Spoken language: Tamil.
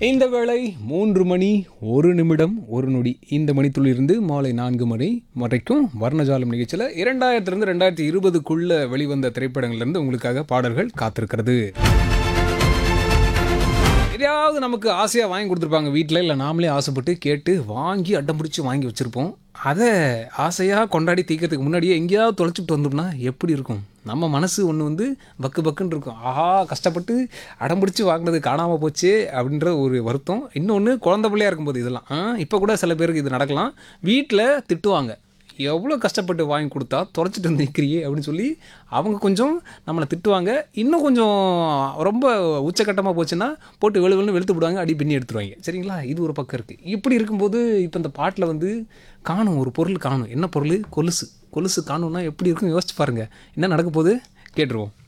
இந்த வேளை மூன்று மணி ஒரு நிமிடம் ஒரு நொடி இந்த மணித்துளிருந்து மாலை நான்கு மணி வரைக்கும் வர்ணஜாலம் நிகழ்ச்சியில் இரண்டாயிரத்திலிருந்து ரெண்டாயிரத்தி இருபதுக்குள்ள வெளிவந்த திரைப்படங்கள்லேருந்து உங்களுக்காக பாடல்கள் காத்திருக்கிறது எதையாவது நமக்கு ஆசையாக வாங்கி கொடுத்துருப்பாங்க வீட்டில் இல்லை நாமளே ஆசைப்பட்டு கேட்டு வாங்கி அடம் பிடிச்சி வாங்கி வச்சுருப்போம் அதை ஆசையாக கொண்டாடி தீக்கிறதுக்கு முன்னாடியே எங்கேயாவது தொலைச்சிட்டு வந்தோம்னா எப்படி இருக்கும் நம்ம மனசு ஒன்று வந்து பக்கு பக்குன்னு இருக்கும் ஆஹா கஷ்டப்பட்டு அடம் பிடிச்சி வாங்கினது காணாமல் போச்சு அப்படின்ற ஒரு வருத்தம் இன்னொன்று குழந்த பிள்ளையா இருக்கும்போது இதெல்லாம் இப்போ கூட சில பேருக்கு இது நடக்கலாம் வீட்டில் திட்டுவாங்க எவ்வளோ கஷ்டப்பட்டு வாங்கி கொடுத்தா தொலைச்சிட்டு வந்து நிற்கிறியே அப்படின்னு சொல்லி அவங்க கொஞ்சம் நம்மளை திட்டுவாங்க இன்னும் கொஞ்சம் ரொம்ப உச்சக்கட்டமாக போச்சுன்னா போட்டு வெளு வெளுன்னு வெளுத்து விடுவாங்க அடி பின்னி எடுத்துருவாங்க சரிங்களா இது ஒரு பக்கம் இருக்குது இப்படி இருக்கும்போது இப்போ இந்த பாட்டில் வந்து காணும் ஒரு பொருள் காணும் என்ன பொருள் கொலுசு கொலுசு காணும்னா எப்படி இருக்கும் யோசிச்சு பாருங்கள் என்ன நடக்க போகுது கேட்டுருவோம்